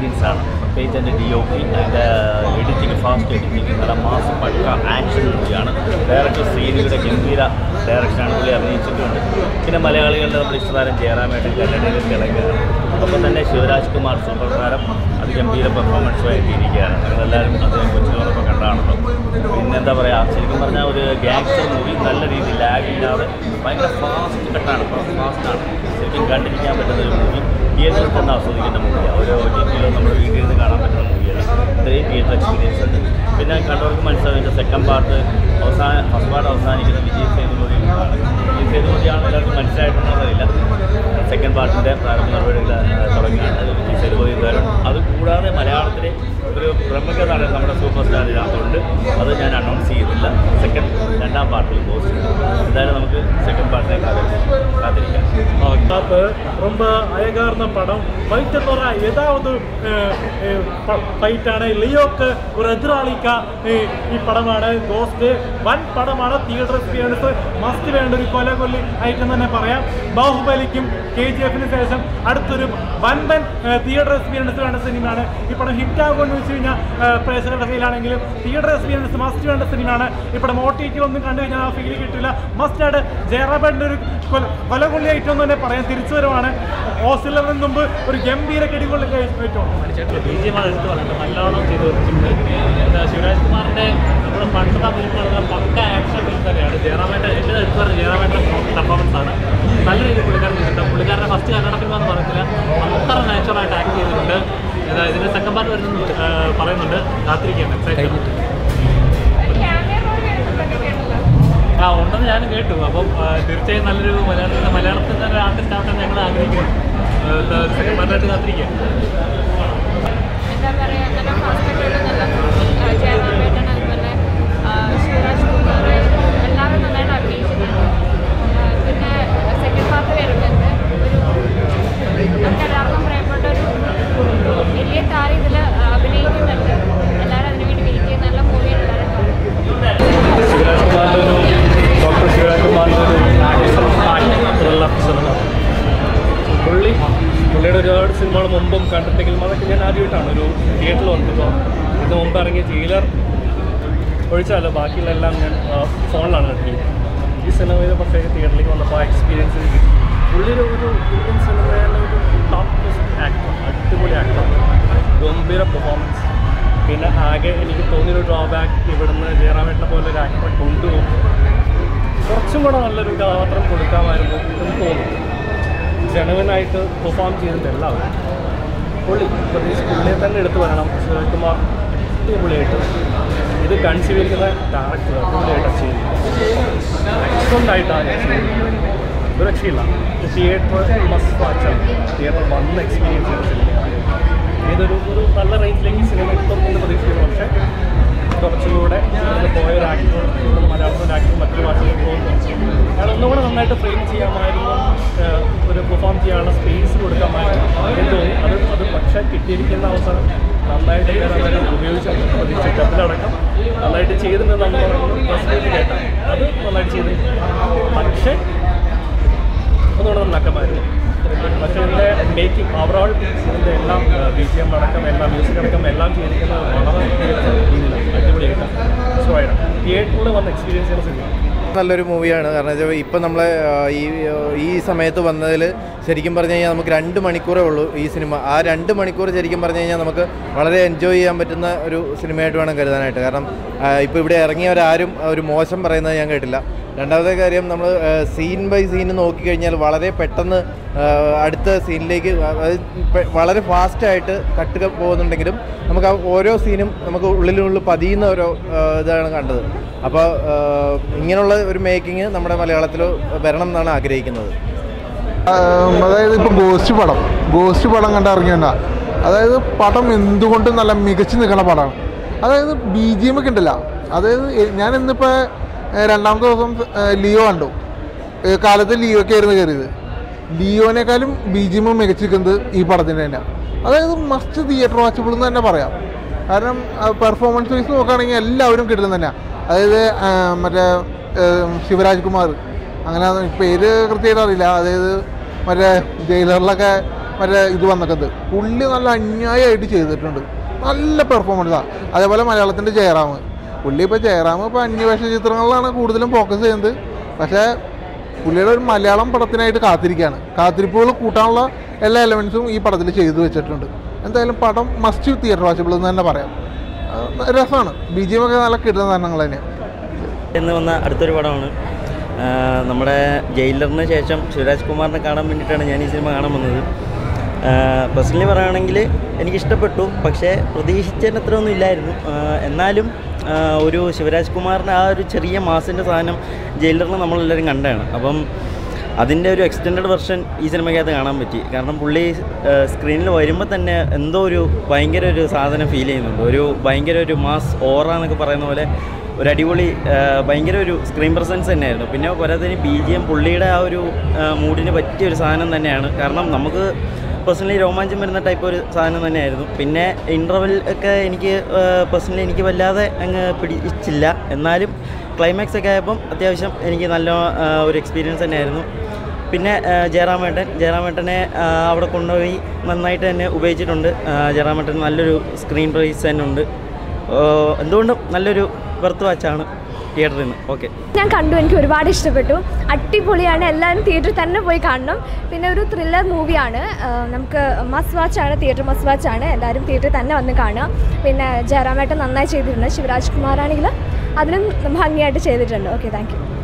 experience ആണ് പ്രത്യേകിച്ച് അതിൻ്റെ ഡി ഒ പി അതിൻ്റെ എഡിറ്റിംഗ് ഫാസ്റ്റ് എഡിറ്റിംഗ് നല്ല മാസം പക്ക ആക്ഷൻ മൂവിയാണ് ഡയറക്ടർ ശ്രീനിയുടെ ഗംഭീര ഡയറക്ഷനാണ് പുള്ളി അഭിനയിച്ചിട്ടുണ്ട് പിന്നെ മലയാളികളുടെ നമ്മുടെ ഇഷ്ടതാരം ജയറാമേട്ടൻ കന്നഡയിൽ തിളങ്ങുകയാണ് ഒപ്പം തന്നെ ശിവരാജ് കുമാർ സൂപ്പർ താരം അതിഗംഭീര പെർഫോമൻസുമായിട്ട് ഇരിക്കുകയാണ് ഞങ്ങളെല്ലാവരും അദ്ദേഹം കൊച്ചിലോടൊപ്പം കണ്ടാണല്ലോ പിന്നെ എന്താ പറയുക ശരിക്കും പറഞ്ഞാൽ ഒരു ഗ്യാങ്സ്റ്റർ മൂവി നല്ല രീതിയിൽ ലാഗ് ഇല്ലാതെ ഭയങ്കര ഫാസ്റ്റ് കട്ടാണ് ഫാസ്റ്റാണ് ശരിക്കും കണ്ടിരിക്കാൻ പറ്റുന്ന ഒരു മൂവി തിയേറ്ററിൽ തന്നെ ആസ്വദിക്കുന്ന മൂവിയാണ് ഒരു ഒ ടി ടിയിലോ നമ്മുടെ വീട്ടിൽ നിന്ന് കാണാൻ പറ്റുന്ന മൂവിയല്ല ഇത്രയും തിയേറ്റർ എക്സ്പീരിയൻസ് ഉണ്ട് പിന്നെ കണ്ടവർക്ക് മനസ്സിലാവും ഇതിൻ്റെ സെക്കൻഡ് പാർട്ട് അവസാന ഫസ്റ്റ് പാർട്ട് അവസാനിക്കുന്ന വിജയ് സേതുപതി വിജയ് സേതുപതിയാണ് എല്ലാവർക്കും മനസ്സിലായിട്ടുണ്ടെന്നറിയില്ല സെക്കൻഡ് പാർട്ടിൻ്റെ പ്രാരംഭ നടപടികൾ തുടങ്ങിയാണ് അത് വിജയ് സേതുപതി തരും അത് കൂടാതെ മലയാളത്തിലെ ഒരു പ്രമുഖ നടൻ നമ്മുടെ സൂപ്പർ സ്റ്റാർ ഇതിനകത്തുണ്ട് അത് ഞാൻ അനൗൺസ് ചെയ്യുന്നില്ല സെക്കൻഡ് രണ്ടാം പാർട്ടിൽ പോസ്റ്റ് എന്തായാലും നമുക്ക് സെക്കൻഡ് പാർട്ടിനെ കാത്തിരിക്കാം பார்த்து ரொம்ப அழகார்ந்த படம் ஃபைட் എന്ന് ஏதாவது ഫൈറ്റാണ് ലിയോക്ക് ഒരു എതിരാളിക്ക ഈ പടമാണ് ഗോസ്റ്റ് വൻ പടമാണ് തിയേറ്റർ എക്സ്പീരിയൻസ് മസ്റ്റ് വേണ്ട ഒരു കൊലകൊല്ലി ആയിട്ട് തന്നെ പറയാം ബാഹുബലിക്കും കെ ജി എഫിന് ശേഷം അടുത്തൊരു വൻപൻ തിയേറ്റർ എക്സ്പീരിയൻസ് വേണ്ട സിനിമയാണ് ഈ പടം ഹിറ്റാകുമെന്ന് വെച്ച് കഴിഞ്ഞാൽ പ്രേക്ഷകരുടെ ഫീലാണെങ്കിലും തിയേറ്റർ എക്സ്പീരിയൻസ് മസ്റ്റ് വേണ്ട സിനിമയാണ് ഈ പടം ഒ ടി ടി ഒന്നും കണ്ടു കഴിഞ്ഞാൽ ആ ഫീൽ കിട്ടില്ല മസ്റ്റ് ആയിട്ട് ജയറാബേൻ്റെ ഒരു കൊല- കൊലകൊള്ളി ഐറ്റം എന്ന് തന്നെ പറയാം തിരിച്ചുവരവാണ് ഓസ്ട്രേലിയന് മുമ്പ് ഒരു ഗംഭീര കടികൊള്ളി ഐറ്റം ബി ജി എം ആണ് എടുത്ത് പറയുന്നത് നല്ലോണം ചെയ്ത് വെച്ചിട്ടുണ്ട് എന്താ ശിവരാജ് കുമാറിൻ്റെ നമ്മുടെ പണ്ടത്തെ ഫിലിമുകളുടെ പക്ക ആക്ഷൻ ഫിലിം തന്നെയാണ് ജയറാമേട്ട എൻ്റെ എടുത്ത് പറഞ്ഞ ജയറാമേട്ട പെർഫോമൻസ് ആണ് നല്ല രീതിയിൽ പുള്ളിക്കാരൻ ചെയ്തിട്ടുണ്ട് പുള്ളിക്കാരൻ്റെ ഫസ്റ്റ് കന്നഡ ഫിലിം എന്ന് പറയത്തില്ല അത്ര നാച്ചുറലായിട്ട് ആക്ട് ചെയ്തിട്ടുണ്ട് എന്താ ഇതിൻ്റെ സെക്കൻഡ് പാർട്ട് വരുന്നത് പറയുന്നുണ്ട് കാത്തിരിക്കുകയാണ് എക്സൈറ്റ് ആ ഉണ്ടെന്ന് ഞാനും കേട്ടു അപ്പം ആ, തീർച്ചയായും നല്ലൊരു മലയാളത്തിൽ മലയാളത്തിൽ തന്നെ ഒരു ആർട്ടിസ്റ്റ് ആവട്ടെ ഞങ്ങൾ ആഗ്രഹിക്കുന്നു സെക്കൻഡ് പാർട്ടായിട്ട് കാത്തിരിക്കുക എന്താ പറയുക നല്ല ഫാസ്റ്റായിട്ടുള്ള നല്ല ജയറാമേട്ടൻ അതുപോലെ ശിവരാജ് കുമാർ എല്ലാവരും നന്നായിട്ട് അഭിനയിച്ചിട്ടുണ്ട് ആ, പിന്നെ സെക്കൻഡ് പാർട്ട് വരുന്നുണ്ട് ഒരു നമുക്ക് എല്ലാവർക്കും പ്രിയപ്പെട്ട ഒരു വലിയ താരം ഇതിൽ അഭിനയിക്കുന്നുണ്ട് എല്ലാവരും അതിനുവേണ്ടി വെയിറ്റ് ചെയ്യുന്ന നല്ല മൂവിയാണ് എല്ലാവരും കാണുന്നത് ശിവരാജ് കുമാറിൻ്റെ ഒരു ഡോക്ടർ ശിവരാജ് കുമാറിൻ്റെ ഒരു ആക്ഷൻ ആക്ടിങ് ത്രില്ലർ സിനിമ പുള്ളി പുള്ളിയുടെ ഒരുപാട് സിനിമകൾ മുമ്പും കണ്ടിട്ടെങ്കിലും അതൊക്കെ ഞാൻ ആദ്യമായിട്ടാണ് ഒരു തിയേറ്ററിൽ വന്നപ്പോൾ ഇത് മുമ്പ് ഇറങ്ങിയ ജയിലർ ഒഴിച്ചാലോ ബാക്കിയുള്ള എല്ലാം ഞാൻ ആ, ഫോണിലാണ് കണ്ടത് ഈ സിനിമയിൽ പക്ഷേ തിയേറ്ററിലേക്ക് വന്നപ്പോൾ ആ എക്സ്പീരിയൻസ് കിട്ടി പുള്ളിയുടെ ഒരു ഇന്ത്യൻ സിനിമയിലെ ഒരു ടോപ്പ് ആക്ടർ അടിപൊളി ആക്ടർ ഗംഭീര പെർഫോമൻസ് പിന്നെ ആകെ എനിക്ക് തോന്നിയൊരു ഡ്രോബാക്ക് ഇവിടുന്ന് ജയറാമേട്ടനെ പോലെ ഒരു ആക്ടറെ കൊണ്ടുപോകും കുറച്ചും കൂടെ നല്ലൊരു കഥാപാത്രം കൊടുക്കാമായിരുന്നു എന്ന് തോന്നുന്നു ജനുവനായിട്ട് പെർഫോം ചെയ്തിട്ട് എല്ലാവരും പുള്ളി പ്രത്യേകിച്ച് പുള്ളിയെ തന്നെ എടുത്തു പറയണം ശിവകുമാർ അടിപൊളിയായിട്ട് ഇത് കൺസീവ് ചെയ്യുന്ന ഡയറക്ടർ അടിപൊളിയായിട്ട് ചെയ്തു എക്സലൻ്റ് ആയിട്ടാണ് ചെയ്തിരിക്കുന്നത് ഒരു രക്ഷയില്ല തിയേറ്റർ മസ്റ്റ് വാച്ചാണ് തിയേറ്റർ വന്ന് എക്സ്പീരിയൻസ് ചെയ്യുന്ന സിനിമയാണ് ഏതൊരു ഒരു നല്ല റേഞ്ചിലേക്ക് സിനിമ എത്തും എന്ന് പ്രതീക്ഷിക്കുന്നു പക്ഷേ കുറച്ചുകൂടെ ഇതിൽ പോയ ഒരു ആക്ടർ മലയാളത്തിൻ്റെ ആക്ടർ മറ്റൊരു ഭാഷയിലേക്ക് പോകുന്നു അയാൾ ഒന്നുകൂടെ നന്നായിട്ട് ഫ്രെയിം ചെയ്യാമായിരുന്നു ഏഹ് ഒരു പെർഫോം ചെയ്യാനുള്ള സ്പേസ് കൊടുക്കാമായിരുന്നു എന്ന് തോന്നി അത് അത് പക്ഷേ കിട്ടിയിരിക്കുന്ന അവസരം നന്നായിട്ട് ഞാൻ അവരെ ഉപയോഗിച്ചു പ്രതീക്ഷ ഡബിലടക്കം നന്നായിട്ട് ചെയ്തിട്ടുണ്ട് നമ്മൾ പ്രസിഡന്റ് കേട്ടാൽ അത് നന്നായിട്ട് ചെയ്തിട്ടുണ്ട് പക്ഷേ ഒന്നുകൂടെ നന്നാക്കാമായിരുന്നു പക്ഷേ ഇതിൻ്റെ മേക്കിംഗ് ഓവറോൾ ഇതിൻ്റെ എല്ലാം ബി ജി എം അടക്കം എല്ലാം മ്യൂസിക് അടക്കം എല്ലാം ചെയ്തിരിക്കുന്നത് വളരെ മികച്ച രീതിയിലാണ് അടിപൊളിയായിട്ട് ഇഷ്ടമായിട്ടാണ് തിയേറ്ററിൽ വന്ന് എക്സ്പീരിയൻസ് ചെയ്യുന്ന സിനിമ നല്ലൊരു മൂവിയാണ് കാരണം വെച്ചാൽ ഇപ്പം നമ്മൾ ഈ ഈ സമയത്ത് വന്നതിൽ ശരിക്കും പറഞ്ഞു കഴിഞ്ഞാൽ നമുക്ക് രണ്ട് മണിക്കൂറേ ഉള്ളൂ ഈ സിനിമ ആ രണ്ട് മണിക്കൂർ ശരിക്കും പറഞ്ഞു കഴിഞ്ഞാൽ നമുക്ക് വളരെ എൻജോയ് ചെയ്യാൻ പറ്റുന്ന ഒരു സിനിമയായിട്ട് വേണം കരുതാനായിട്ട് കാരണം ഇപ്പോൾ ഇവിടെ ഇറങ്ങിയവരാരും ഒരു മോശം പറയുന്നത് ഞാൻ കേട്ടില്ല രണ്ടാമത്തെ കാര്യം നമ്മൾ സീൻ ബൈ സീൻ നോക്കിക്കഴിഞ്ഞാൽ വളരെ പെട്ടെന്ന് ആ, അടുത്ത സീനിലേക്ക് അതായത് പെ- വളരെ ഫാസ്റ്റായിട്ട് കട്ട് പോകുന്നുണ്ടെങ്കിലും നമുക്ക് ആ ഓരോ സീനും നമുക്ക് ഉള്ളിലുള്ളിൽ പതിയുന്ന ഓരോ ആ, ഇതാണ് കണ്ടത് അപ്പോൾ ഇങ്ങനെയുള്ള ഒരു മേക്കിംഗ് നമ്മുടെ മലയാളത്തിൽ വരണം എന്നാണ് ആഗ്രഹിക്കുന്നത് ആം, അതായത് ഇപ്പോൾ ഗോസ്റ്റ് പടം ഗോസ്റ്റ് പടം കണ്ട് ഇറങ്ങിയണ്ട അതായത് പടം എന്തുകൊണ്ടും നല്ല മികച്ചു നിൽക്കുന്ന പടമാണ് അതായത് ബി ജി എം ഒക്കെ ഉണ്ടല്ല അതായത് എ- ഞാൻ ഇന്നിപ്പോൾ രണ്ടാമത്തെ ദിവസം ഏ, ലിയോ കണ്ടു ഏ, കാലത്ത് ലിയോയ്ക്ക് ആയിരുന്നു കയറിയത് ലിയോനേക്കാളും ബി ജി എം മികച്ചു നിൽക്കുന്നത് ഈ പടത്തിന് തന്നെ അതായത് മസ്റ്റ് തിയേറ്റർ വാച്ചബിൾ എന്ന് തന്നെ പറയാം കാരണം പെർഫോമൻസ് വൈസ് നോക്കുകയാണെങ്കിൽ എല്ലാവരും കിട്ടുന്നത് തന്നെയാണ് അതായത് ആ, മറ്റേ ഏ, ശിവരാജ് കുമാർ അങ്ങനെ പേര് കൃത്യമായിട്ട് അറിയില്ല അതായത് മറ്റേ ജയിലറിലൊക്കെ മറ്റേ ഇത് വന്നിട്ടത് പുള്ളി നല്ല അന്യായമായിട്ട് ചെയ്തിട്ടുണ്ട് നല്ല പെർഫോമൻസാണ് അതേപോലെ മലയാളത്തിൻ്റെ ജയറാം പുള്ളി ഇപ്പോൾ ജയറാം ഇപ്പോൾ അന്യവേഷ ചിത്രങ്ങളിലാണ് കൂടുതലും ഫോക്കസ് ചെയ്യുന്നത് പക്ഷേ പുള്ളിയുടെ ഒരു മലയാളം പടത്തിനായിട്ട് കാത്തിരിക്കുകയാണ് കാത്തിരിപ്പുകൾ കൂട്ടാനുള്ള എല്ലാ എലമെൻസും ഈ പടത്തിൽ ചെയ്തു വെച്ചിട്ടുണ്ട് എന്തായാലും പടം മസ്റ്റ് തിയേറ്റർ വാച്ചബിൾ എന്ന് തന്നെ പറയാം ആ, രസമാണ് ബി ജി എം ഒക്കെ നല്ല കിട്ടുന്ന സാധനങ്ങൾ തന്നെയാണ് എന്ന് വന്ന അടുത്തൊരു പടമാണ് ആ, നമ്മുടെ ജയിലറിന് ശേഷം ശിവരാജ് കുമാറിനെ കാണാൻ വേണ്ടിയിട്ടാണ് ഞാൻ ഈ സിനിമ കാണാൻ വന്നത് പേഴ്സണലി പറയുകയാണെങ്കിൽ എനിക്കിഷ്ടപ്പെട്ടു പക്ഷേ പ്രതീക്ഷിച്ചതിന് അത്ര ഒന്നും ഇല്ലായിരുന്നു ആ, എന്നാലും ആ, ഒരു ശിവരാജ് കുമാറിൻ്റെ ആ ഒരു ചെറിയ മാസിൻ്റെ സാധനം ജയിലറിൽ നമ്മളെല്ലാവരും കണ്ടതാണ് അപ്പം അതിൻ്റെ ഒരു എക്സ്റ്റെൻഡ് വെർഷൻ ഈ സിനിമയ്ക്കകത്ത് കാണാൻ പറ്റി കാരണം പുള്ളി സ്ക്രീനിൽ വരുമ്പോൾ തന്നെ എന്തോ ഒരു ഭയങ്കര ഒരു സാധനം ഫീൽ ചെയ്യുന്നുണ്ട് ഒരു ഭയങ്കര ഒരു മാസ് ഓറ എന്നൊക്കെ പറയുന്ന പോലെ ഒരു അടിപൊളി ആ, ഭയങ്കര ഒരു സ്ക്രീൻ പ്രസൻസ് തന്നെയായിരുന്നു പിന്നെ പോരാത്തതിന് ബി ജി എം പുള്ളിയുടെ ആ ഒരു ആ, മൂഡിന് പറ്റിയ ഒരു സാധനം തന്നെയാണ് കാരണം നമുക്ക് പേഴ്സണലി രോമാഞ്ചം വരുന്ന ടൈപ്പ് ഒരു സാധനം തന്നെയായിരുന്നു പിന്നെ ഇൻ്റർവെൽ ഒക്കെ എനിക്ക് പേഴ്സണലി എനിക്ക് വല്ലാതെ അങ്ങ് പിടിച്ചില്ല എന്നാലും ക്ലൈമാക്സ് ഒക്കെ ആയപ്പം അത്യാവശ്യം എനിക്ക് നല്ല ആ, ഒരു എക്സ്പീരിയൻസ് തന്നെയായിരുന്നു പിന്നെ ആ, ജയറാമേട്ടൻ ജയറാമേട്ടനെ ആ, അവിടെ കൊണ്ടുപോയി നന്നായിട്ട് തന്നെ ഉപയോഗിച്ചിട്ടുണ്ട് ആ, ജയറാമേട്ടൻ നല്ലൊരു സ്ക്രീൻ പ്രൈസ് തന്നെ ഉണ്ട് ആ, എന്തുകൊണ്ടും നല്ലൊരു വെർത്ത് വാച്ചാണ് തിയേറ്ററിൽ നിന്ന് ഓക്കെ ഞാൻ കണ്ടു എനിക്ക് ഒരുപാട് ഇഷ്ടപ്പെട്ടു അടിപൊളിയാണ് എല്ലാവരും തിയേറ്ററിൽ തന്നെ പോയി കാണണം പിന്നെ ഒരു ത്രില്ലർ മൂവിയാണ് നമുക്ക് മസ് വാച്ച് ആണ് തിയേറ്റർ മസ് വാച്ച് ആണ് എല്ലാവരും തിയേറ്ററിൽ തന്നെ വന്ന് കാണുക പിന്നെ ജയറാമേട്ടൻ നന്നായി ചെയ്തിട്ടുണ്ട് ശിവരാജ് കുമാർ ആണെങ്കിൽ അതിലും ഭംഗിയായിട്ട് ചെയ്തിട്ടുണ്ട് ഓക്കെ താങ്ക് യു